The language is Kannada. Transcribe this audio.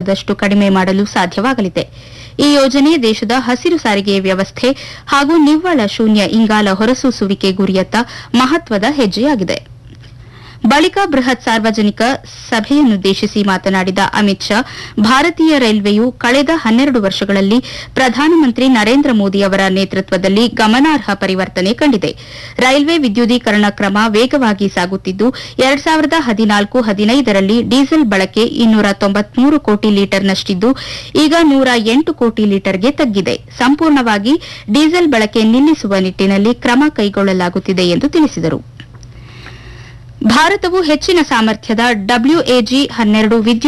ಶೇಕಡಾದಷ್ಟು ಕಡಿಮೆ ಮಾಡಲು ಸಾಧ್ಯವಾಗಲಿದೆ ಈ ಯೋಜನೆ ದೇಶದ ಹಸಿರು ಸಾರಿಗೆ ವ್ಯವಸ್ಥೆ ಹಾಗೂ ನಿವ್ವಳ ಶೂನ್ಯ ಇಂಗಾಲ ಹೊರಸೂಸುವಿಕೆ ಗುರಿಯತ್ತ ಮಹತ್ವದ ಹೆಜ್ಜೆಯಾಗಿದೆ ಬಳಿಕ ಬೃಹತ್ ಸಾರ್ವಜನಿಕ ಸಭೆಯನ್ನುದ್ದೇಶಿಸಿ ಮಾತನಾಡಿದ ಅಮಿತ್ ಶಾ ಭಾರತೀಯ ರೈಲ್ವೆಯು ಕಳೆದ ಹನ್ನೆರಡು ವರ್ಷಗಳಲ್ಲಿ ಪ್ರಧಾನಮಂತ್ರಿ ನರೇಂದ್ರ ಮೋದಿ ಅವರ ನೇತೃತ್ವದಲ್ಲಿ ಗಮನಾರ್ಹ ಪರಿವರ್ತನೆ ಕಂಡಿದೆ ರೈಲ್ವೆ ವಿದ್ಯುದೀಕರಣ ಕ್ರಮ ವೇಗವಾಗಿ ಸಾಗುತ್ತಿದ್ದು ಎರಡ್ ಸಾವಿರದ ಹದಿನಾಲ್ಕು ಹದಿನೈದರಲ್ಲಿ ಡೀಸೆಲ್ ಬಳಕೆ ಇನ್ನೂರ ತೊಂಬತ್ಮೂರು ಕೋಟಿ ಲೀಟರ್ನಷ್ಟಿದ್ದು ಈಗ ನೂರ ಎಂಟು ಕೋಟಿ ಲೀಟರ್ಗೆ ತಗ್ಗಿದೆ ಸಂಪೂರ್ಣವಾಗಿ ಡೀಸೆಲ್ ಬಳಕೆ ನಿಲ್ಲಿಸುವ ನಿಟ್ಟಿನಲ್ಲಿ ಕ್ರಮ ಕೈಗೊಳ್ಳಲಾಗುತ್ತಿದೆ ಎಂದು ತಿಳಿಸಿದರು ಭಾರತವು ಹೆಚ್ಚಿನ ಸಾಮರ್ಥ್ಯದ ಡಬ್ಲ್ಯೂಎಜಿ ಹನ್ನೆರಡು ವಿದ್ಯುತ್